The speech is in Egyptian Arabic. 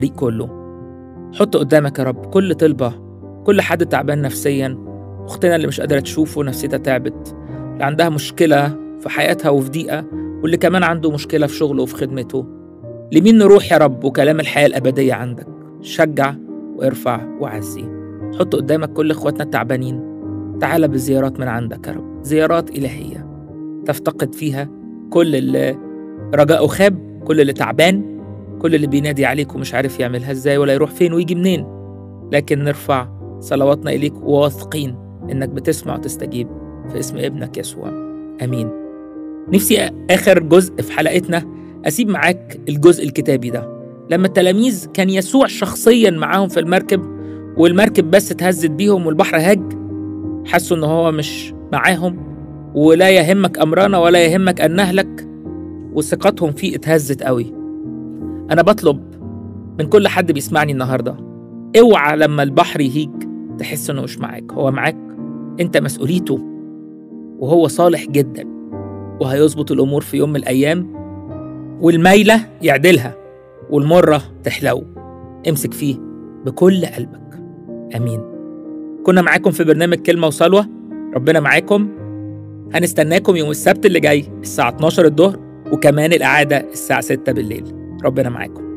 الفريق كله حط قدامك يا رب كل طلبة كل حد تعبان نفسيا أختنا اللي مش قادرة تشوفه نفسيتها تعبت اللي عندها مشكلة في حياتها وفي ضيقة واللي كمان عنده مشكلة في شغله وفي خدمته لمين نروح يا رب وكلام الحياة الأبدية عندك شجع وارفع وعزي حط قدامك كل إخواتنا التعبانين تعال بزيارات من عندك يا رب زيارات إلهية تفتقد فيها كل اللي رجاءه خاب كل اللي تعبان كل اللي بينادي عليك ومش عارف يعملها ازاي ولا يروح فين ويجي منين لكن نرفع صلواتنا إليك وواثقين إنك بتسمع وتستجيب في اسم ابنك يسوع آمين نفسي آخر جزء في حلقتنا أسيب معاك الجزء الكتابي ده لما التلاميذ كان يسوع شخصيا معاهم في المركب والمركب بس اتهزت بيهم والبحر هج حسوا إن هو مش معاهم ولا يهمك أمرنا ولا يهمك أن نهلك وثقتهم فيه اتهزت قوي أنا بطلب من كل حد بيسمعني النهاردة اوعى لما البحر يهيج تحس إنه مش معاك هو معاك أنت مسؤوليته وهو صالح جدا وهيظبط الأمور في يوم من الأيام والميلة يعدلها والمرة تحلو امسك فيه بكل قلبك أمين كنا معاكم في برنامج كلمة وصلوة ربنا معاكم هنستناكم يوم السبت اللي جاي الساعة 12 الظهر وكمان الإعادة الساعة 6 بالليل ربنا معاكم